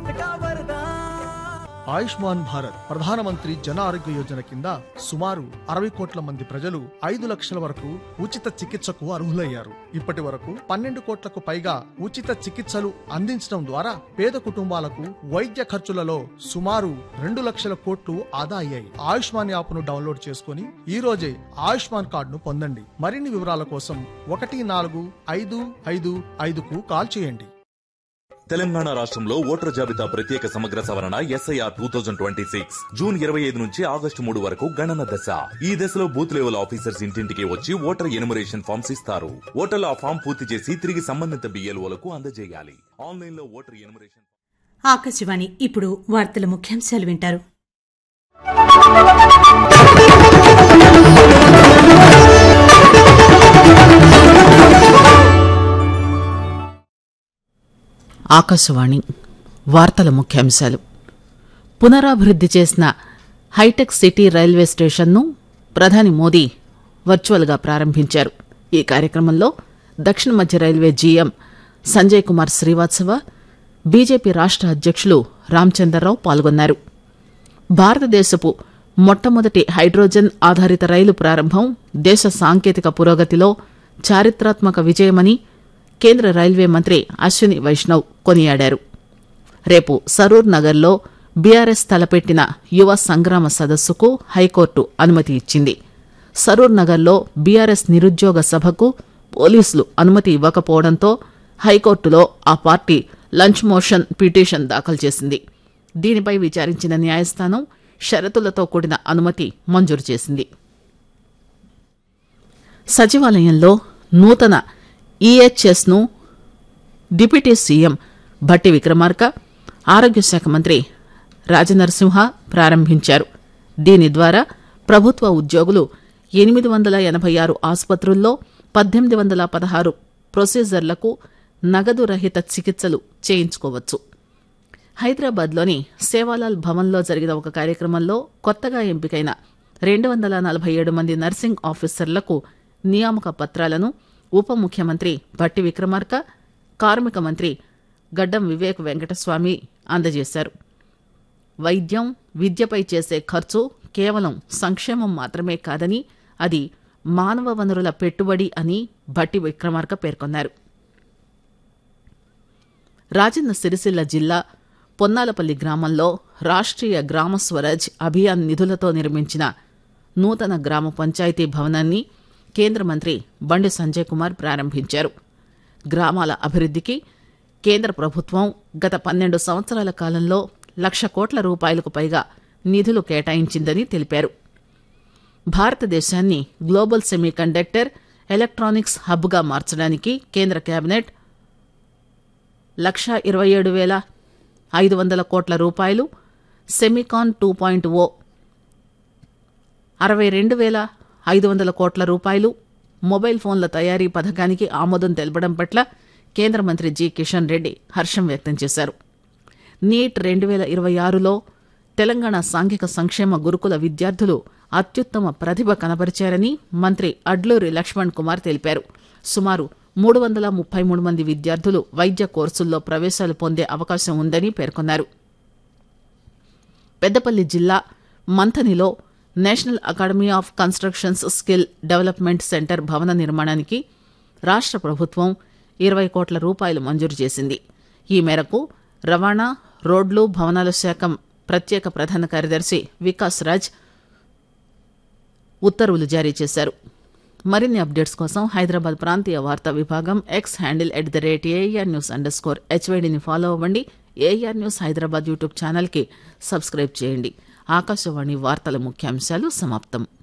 ఆయుష్మాన్ భారత్ ప్రధానమంత్రి జన ఆరోగ్య యోజన కింద సుమారు అరవై కోట్ల మంది ప్రజలు ఐదు లక్షల వరకు ఉచిత చికిత్సకు అర్హులయ్యారు ఇప్పటి వరకు పన్నెండు కోట్లకు పైగా ఉచిత చికిత్సలు అందించడం ద్వారా పేద కుటుంబాలకు వైద్య ఖర్చులలో సుమారు రెండు లక్షల కోట్లు ఆదా అయ్యాయి ఆయుష్మాన్ యాప్ను డౌన్లోడ్ చేసుకుని ఈ రోజే ఆయుష్మాన్ కార్డును పొందండి మరిన్ని వివరాల కోసం ఒకటి నాలుగు ఐదు ఐదు ఐదుకు కాల్ చేయండి తెలంగాణ రాష్ట్రంలో ఓటర్ జాబితా ప్రత్యేక సమగ్ర సవరణ SIR two thousand twenty six June ఇరవై ఐదు నుంచి ఆగస్టు మూడు వరకు గణన దశ ఈ దశలో బూత్ లెవెల్ ఆఫీసర్స్ ఇంటింటికి వచ్చి ఓటర్ ఎనుమరేషన్ ఫామ్స్ ఇస్తారు ఓటర్లు ఆ ఫామ్ పూర్తి చేసి తిరిగి సంబంధిత బిఎల్ఓలకు అందజేయాలి ఆన్లైన్ లో ఓటర్ ఎనుమరేషన్ ఆకాశవాణి ఇప్పుడు వార్తల ముఖ్యాంశాలు వింటారు ఆకాశవాణి వార్తల ముఖ్యాంశాలు పునరాభివృద్ది చేసిన హైటెక్ సిటీ రైల్వే స్టేషన్ను ప్రధాని మోదీ వర్చువల్గా ప్రారంభించారు ఈ కార్యక్రమంలో దక్షిణ మధ్య railway GM Sanjay Kumar Srivastava BJP రాష్ట్ర అధ్యక్షులు రామచందర్రావు పాల్గొన్నారు భారతదేశపు మొట్టమొదటి హైడ్రోజన్ ఆధారిత రైలు ప్రారంభం దేశ సాంకేతిక పురోగతిలో చారిత్రాత్మక విజయమని కేంద్ర రైల్వే మంత్రి అశ్విని వైష్ణవ్ కొనియాడారు రేపు సరూర్ నగర్లో బీఆర్ఎస్ తలపెట్టిన యువ సంగ్రామ సదస్సుకు హైకోర్టు అనుమతి ఇచ్చింది సరూర్ నగర్లో బీఆర్ఎస్ నిరుద్యోగ సభకు పోలీసులు అనుమతి ఇవ్వకపోవడంతో హైకోర్టులో ఆ పార్టీ లంచ్ మోషన్ పిటిషన్ దాఖలు చేసింది దీనిపై విచారించిన న్యాయస్థానం షరతులతో కూడిన అనుమతి మంజూరు చేసింది సచివాలయంలో నూతన ఈహెచ్ఎస్ ను డిప్యూటీ సీఎం భట్టి విక్రమార్క ఆరోగ్య శాఖ మంత్రి రాజనరసింహ ప్రారంభించారు దీని ద్వారా ప్రభుత్వ ఉద్యోగులు ఎనిమిది వందల ఎనభై ఆరు ఆసుపత్రుల్లో పద్దెనిమిది వందల పదహారు ప్రొసీజర్లకు నగదు రహిత చికిత్సలు చేయించుకోవచ్చు హైదరాబాద్లోని సేవాలాల్ భవన్లో జరిగిన ఒక కార్యక్రమంలో కొత్తగా ఎంపికైన రెండు వందల నలభై ఏడు మంది నర్సింగ్ ఆఫీసర్లకు నియామక పత్రాలను ఉప ముఖ్యమంత్రి భట్టి విక్రమార్క కార్మిక మంత్రి గడ్డం వివేక్ వెంకటస్వామి అందజేశారు వైద్యం విద్యపై చేసే ఖర్చు కేవలం సంక్షేమం మాత్రమే కాదని అది మానవ వనరుల పెట్టుబడి అని భట్టి విక్రమార్క పేర్కొన్నారు రాజన్న సిరిసిల్ల జిల్లా పొన్నాలపల్లి గ్రామంలో రాష్ట్రీయ గ్రామ స్వరాజ్ అభియాన్ నిధులతో నిర్మించిన నూతన గ్రామ పంచాయతీ భవనాన్ని కేంద్ర మంత్రి బండి సంజయ్ కుమార్ ప్రారంభించారు గ్రామాల అభివృద్ధికి కేంద్ర ప్రభుత్వం గత పన్నెండు సంవత్సరాల కాలంలో లక్ష కోట్ల రూపాయలకు పైగా నిధులు కేటాయించిందని తెలిపారు భారతదేశాన్ని గ్లోబల్ సెమీ కండక్టర్ ఎలక్ట్రానిక్స్ హబ్గా మార్చడానికి కేంద్ర కేబినెట్ లక్ష ఇరవై ఏడు వేల ఐదు వందల కోట్ల రూపాయలు సెమికాన్ టూ పాయింట్ ఓ అరవై రెండు వేల ఐదు వందల కోట్ల రూపాయలు మొబైల్ ఫోన్ల తయారీ పథకానికి ఆమోదం తెలపడం పట్ల కేంద్ర మంత్రి జి కిషన్ రెడ్డి హర్షం వ్యక్తం చేశారు నీట్ రెండు వేల ఇరవై ఆరులో తెలంగాణ సాంఘిక సంక్షేమ గురుకుల విద్యార్థులు అత్యుత్తమ ప్రతిభ కనబరిచారని మంత్రి అడ్లూరి లక్ష్మణ్ కుమార్ తెలిపారు సుమారు మూడు వందల ముప్పై మూడు మంది విద్యార్థులు వైద్య కోర్సుల్లో ప్రవేశాలు పొందే అవకాశం ఉందని పేర్కొన్నారు పెద్దపల్లి జిల్లా మంథనిలో national academy of constructions skill development centre భవన నిర్మాణానికి రాష్ట్ర ప్రభుత్వం ఇరవై కోట్ల రూపాయలు మంజూరు చేసింది ఈ మేరకు రవాణా రోడ్లు భవనాల శాఖ ప్రత్యేక ప్రధాన కార్యదర్శి వికాస్ రాజ్ ఉత్తర్వులు జారీ చేశారు మరిన్ని అప్డేట్స్ కోసం హైదరాబాద్ ప్రాంతీయ వార్తా విభాగం X handle at the rate A R news under score హెచ్వైడిని ఫాలో అవ్వండి ఏఆర్ న్యూస్ హైదరాబాద్ యూట్యూబ్ ఛానల్కి సబ్స్క్రైబ్ చేయండి ఆకాశవాణి వార్తల ముఖ్యాంశాలు సమాప్తం